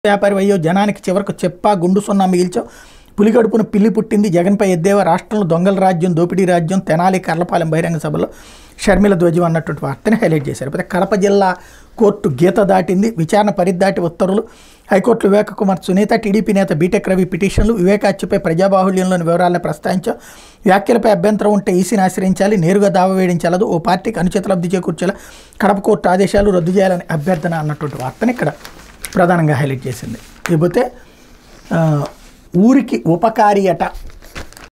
వ్యాపారి అయ్యో జనానికి చివరకు చెప్పా గుండు సున్నా మిగిల్చావు పులిగడుపున పిల్లి పుట్టింది జగన్పై ఎద్దేవా రాష్ట్రంలో దొంగల రాజ్యం దోపిడీ రాజ్యం తెనాలి కర్లపాలెం బహిరంగ సభలో షర్మిల ధ్వజం అన్నటువంటి వార్తని హైలైట్ చేశారు అయితే కడప జిల్లా కోర్టు గీత దాటింది విచారణ పరిదాటి ఉత్తర్వులు హైకోర్టు వివేక కుమార్ సునీత టీడీపీ నేత బీటెక్ రవి పిటిషన్లు వివేకాచ్యపై ప్రజాబాహుళ్యంలోని వివరాలను ప్రస్తావించాం వ్యాఖ్యలపై అభ్యంతరం ఉంటే ఈసీని ఆశ్రయించాలి నేరుగా దావా వేయించాలదు ఓ పార్టీకి అనుచిత లబ్ధి చేకూర్చేలా కడప కోర్టు ఆదేశాలు రద్దు చేయాలని అభ్యర్థన అన్నటువంటి వార్తని ఇక్కడ ప్రధానంగా హైలైట్ చేసింది ఇకపోతే ఆ, ఊరికి ఉపకారి అట